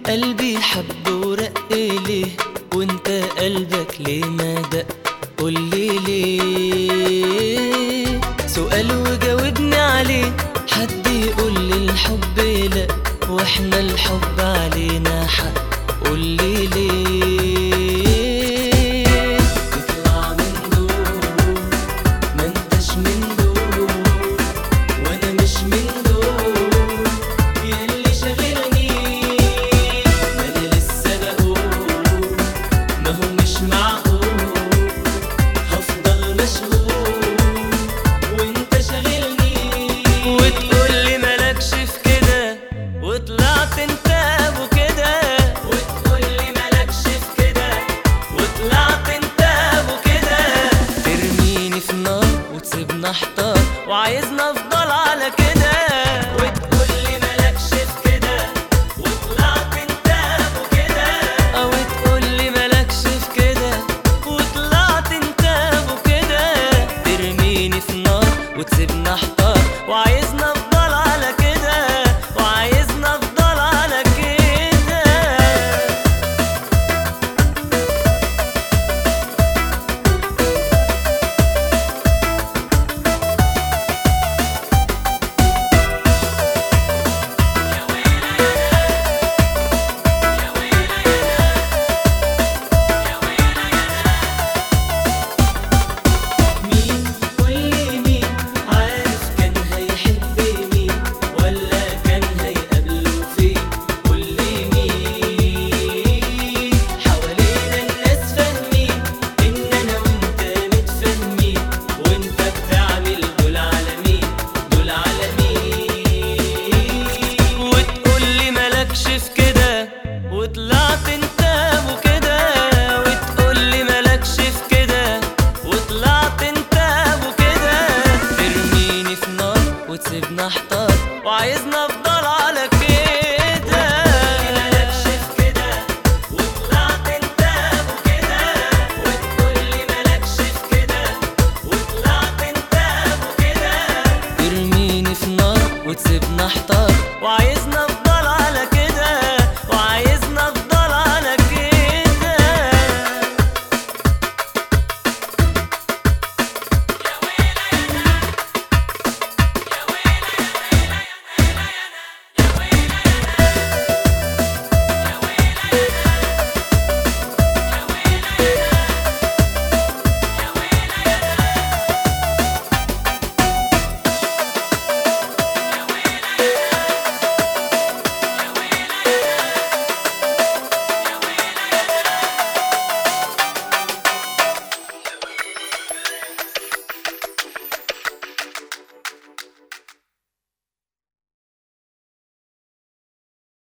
قلبي حب ورق ليه وانت قلبك ليه ما دق قولي ليه سؤال وجاوبني عليه حد يقول لي الحب لا واحنا الحب علينا حق قولي ليه تطلع من دول ما انتش من دول وانا مش من دول ياللي شاغلني ما انا لسه بقول ما هو مش معقول هفضل مشغول وانت شاغلني وتقول لي مالكش في كده وطلعت انت ابو كده وتقول لي مالكش في كده وطلعت انت ابو كده ترميني في نار وتسيبنا احتار وعايزنا في